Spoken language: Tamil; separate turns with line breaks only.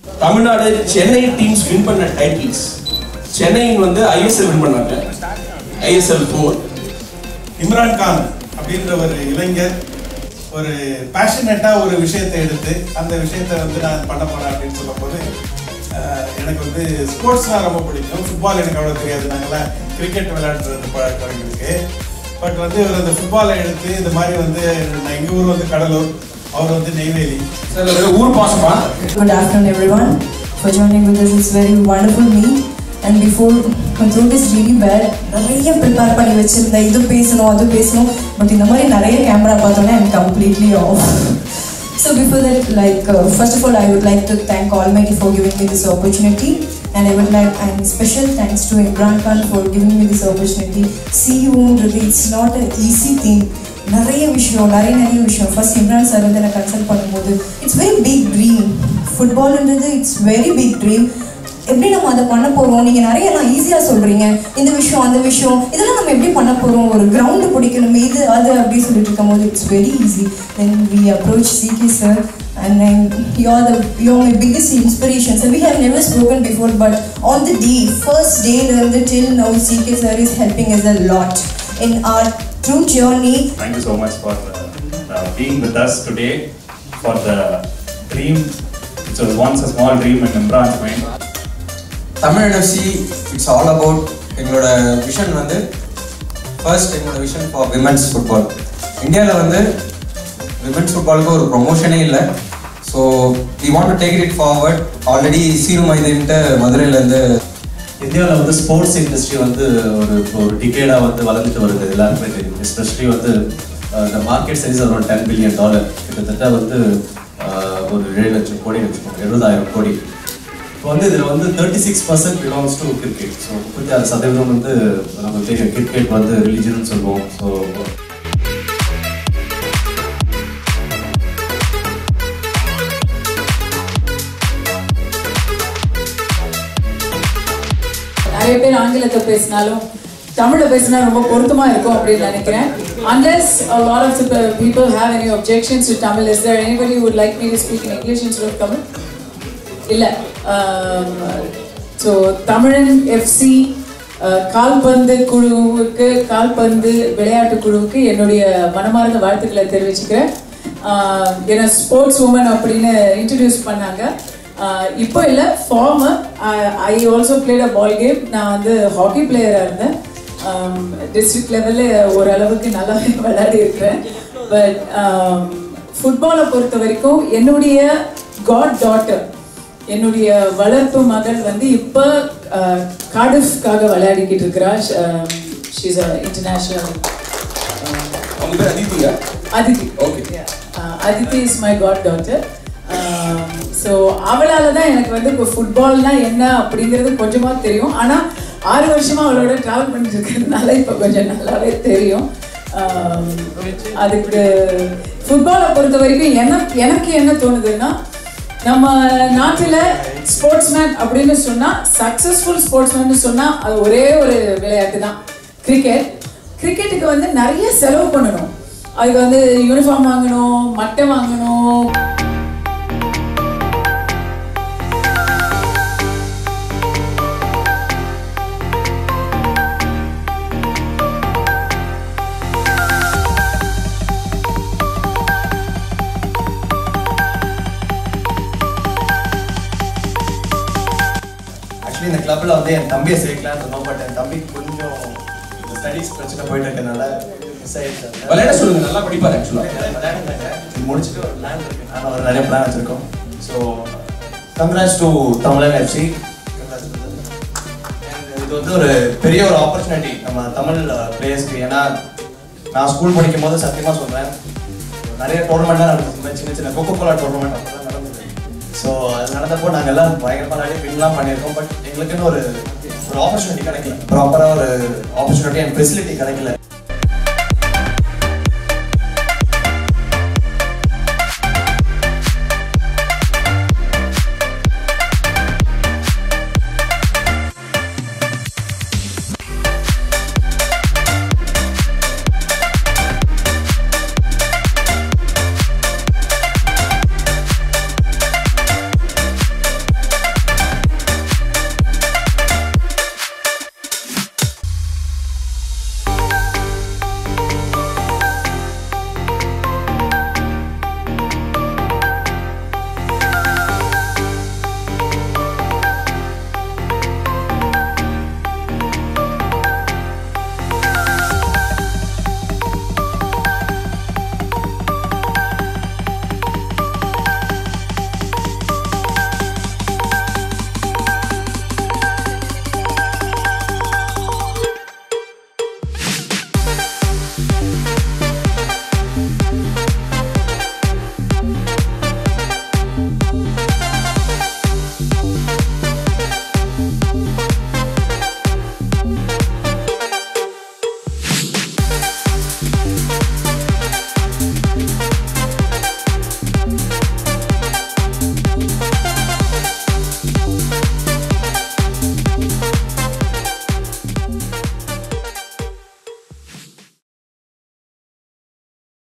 தமிழ்நாடு சென்னை டீம்ஸ் வின் பண்ண டைட்டில்ஸ் சென்னை வந்து ஐஎஸ்எல் வின் பண்ணாங்க ஐஎஸ்எல் ஃபோர்
இம்ரான் கான் அப்படின்ற ஒரு இளைஞர் ஒரு பேஷனேட்டாக ஒரு விஷயத்தை எடுத்து அந்த விஷயத்தை வந்து நான் பண்ண போறேன் அப்படின்னு சொல்லும்போது ஆஹ், எனக்கு வந்து ஸ்போர்ட்ஸ்னால் ரொம்ப பிடிக்கும் ஃபுட்பால் எனக்கு அவ்வளோ தெரியாது நாங்களாம் கிரிக்கெட் விளையாடுறது பழக்கம் எங்களுக்கு பட் வந்து இவர் அந்த ஃபுட்பாலை எடுத்து இந்த மாதிரி வந்து நான் எங்கள் ஊர் வந்து கடலூர் அவர் வந்து நெய்வேலி
சார் ஊர் பாசமா
Good afternoon, everyone, for joining with us. It's very wonderful meet. And before, my throat is really bad. நிறைய ப்ரிப்பேர் பண்ணி வச்சிருந்தேன் இது பேசணும் அது பேசணும் பட் இந்த மாதிரி நிறைய கேமரா பார்த்தோன்னே I'm completely off So before that, like uh, first of all, I would like to thank Almighty for giving me this opportunity, and I would like and special thanks to Imran Khan for giving me this opportunity. CEO ன்றது it's not an easy thing. நிறைய விஷயம் நிறைய நிறைய விஷயம் ஃபர்ஸ்ட் இம்ரான் சார் வந்து எனக்கு கன்சல்ட் பண்ணும்போது இட்ஸ் வெரி பிக் ட்ரீம் ஃபுட்பால்ன்றது இட்ஸ் வெரி பிக் ட்ரீம் எப்படி நம்ம அதை பண்ண போகிறோம் நீங்கள் நிறைய எல்லாம் ஈஸியாக சொல்கிறீங்க இந்த விஷயம் அந்த விஷயம் இதெல்லாம் நம்ம எப்படி பண்ண போகிறோம் ஒரு கிரவுண்டு பிடிக்கணும் இது அது அப்படி சொல்லிட்டு இருக்கும்போது it's very easy then we approach CK sir and then you're the you're my biggest inspiration. So we have never spoken before, but on the day, first day learned till now, CK sir is helping us a lot in our true journey
Thank you so much for uh, uh, being with us today for the dream, which was once a small dream in Imran's mind.
Tamil NFC it's all about எங்களோட விஷன் வந்து ஃபர்ஸ்ட் எங்களோட விஷன் ஃபார் விமென்ஸ் ஃபுட்பால் இந்தியாவில் வந்து விமென்ஸ் ஃபுட்பாலுக்கு ஒரு ப்ரொமோஷனே இல்லை so we want to take it forward already சீரு மைதன்ட்டு மதுரையிலேருந்து
இந்தியாவில் வந்து ஸ்போர்ட்ஸ் இண்டஸ்ட்ரி வந்து ஒரு ஒரு டிகேடாக வந்து வளர்ந்துட்டு வருது எல்லாருக்குமே தெரியும் எஸ்பெஷலி வந்து இந்த மார்க்கெட் சைஸ் ஒரு டென் பில்லியன் டாலர் கிட்டத்தட்ட வந்து அஹ், ஒரு ஏழு லட்சம் கோடி வச்சுக்கோங்க எழுபதாயிரம் கோடி இப்போ வந்து இதில் வந்து thirty six percent belongs to cricket so முப்பத்தி ஆறு சதவீதம் வந்து நமக்கு தெரியும் கிரிக்கெட் வந்து ரிலிஜன் சொல்லுவோம் ஸோ
நிறைய பேர் ஆங்கிலத்தை பேசினாலும் தமிழ்ல பேசினா ரொம்ப பொருத்தமா இருக்கும் அப்படின்னு நினைக்கிறேன் unless a lot of the people have any objections to Tamil is there anybody who would like me to speak in English instead of Tamil இல்ல ஸோ தமிழன் எஃப்சி கால்பந்து குழுவுக்கு கால்பந்து விளையாட்டு குழுவுக்கு என்னுடைய மனமார்ந்த வாழ்த்துக்களை தெரிவிச்சுக்கிறேன் ஆஹ் என்னை ஸ்போர்ட்ஸ் உமன் அப்படின்னு இன்ட்ரடியூஸ் பண்ணாங்க ஆஹ் இப்போ இல்லை former I also played a ball game நான் வந்து ஹாக்கி பிளேயராக இருந்தேன் டிஸ்ட்ரிக்ட் லெவலில் ஓரளவுக்கு நல்லாவே விளையாடி இருக்கிறேன் பட் ஃபுட்பாலை பொறுத்த வரைக்கும் என்னுடைய காட் டாட்டர் என்னுடைய வளர்ப்பு மகள் வந்து இப்போ கார்டிஃப்காக விளையாடிக்கிட்டு இருக்கிறா ஷீஸ் அ இன்டர்நேஷ்னல்
உங்க பேர் Aditya
Aditi
Okay.
Uh, Aditi is my goddaughter so அவளால தான் எனக்கு வந்து இப்போ ஃபுட்பால்னா என்ன அப்படிங்கிறது கொஞ்சமாக தெரியும் ஆனால் ஆறு வருஷமா அவளோட ட்ராவல் பண்ணிட்டு இருக்கிறதுனால இப்போ கொஞ்சம் நல்லாவே தெரியும் Um, அதுக்கு ஃபுட்பாலை பொறுத்த வரைக்கும் எனக்கு எனக்கு என்ன தோணுதுன்னா நம்ம நாட்டில் ஸ்போர்ட்ஸ்மேன் அப்படின்னு சொன்னால் சக்ஸஸ்ஃபுல் ஸ்போர்ட்ஸ்மேன் சொன்னால் அது ஒரே ஒரு விளையாட்டு தான் கிரிக்கெட் கிரிக்கெட்டுக்கு வந்து நிறைய செலவு பண்ணணும் அதுக்கு வந்து யூனிஃபார்ம் வாங்கணும் மட்டை வாங்கணும்
ஆக்சுவலி இந்த கிளப்பில் வந்து என் தம்பியை சேர்க்கலாம்னு இருந்தோம் பட் என் தம்பிக்கு கொஞ்சம் ஸ்டடீஸ் பிரச்சனை போயிட்டு இருக்கனால மிஸ் ஆயிடுச்சு
விளையாட சொல்லுங்க நல்லா படிப்பாரு ஆக்சுவலா
விளையாடுங்க இது முடிச்சுட்டு ஒரு பிளான் இருக்கு நானும் ஒரு நிறைய பிளான் வச்சிருக்கோம் so congrats to Tamilan FC இது வந்து ஒரு பெரிய ஒரு ஆப்பர்ச்சுனிட்டி நம்ம தமிழ் பிளேயர்ஸ்க்கு ஏன்னா நான் ஸ்கூல் படிக்கும் போது சத்தியமாக சொல்கிறேன் நிறைய டோர்னமெண்ட்லாம் நடந்தது சின்ன சின்ன கோகோ கோலா டோர்னமெண்ட் அப்பெல்லாம் நடந்தது ஸோ அது நடந்தப்போ நாங்கள் எல்லாம் பயங்கரமாக நிறைய வின்லாம் பண்ணியிருக்கோம் பட் எங்களுக்குன்னு ஒரு ஒரு ஆப்பர்ச்சுனிட்டி கிடைக்கல ப்ராப்பராக ஒரு ஆப்பர்ச்சுனிட்டி அண்ட் ஃபெசிலிட்டி கிடைக்கல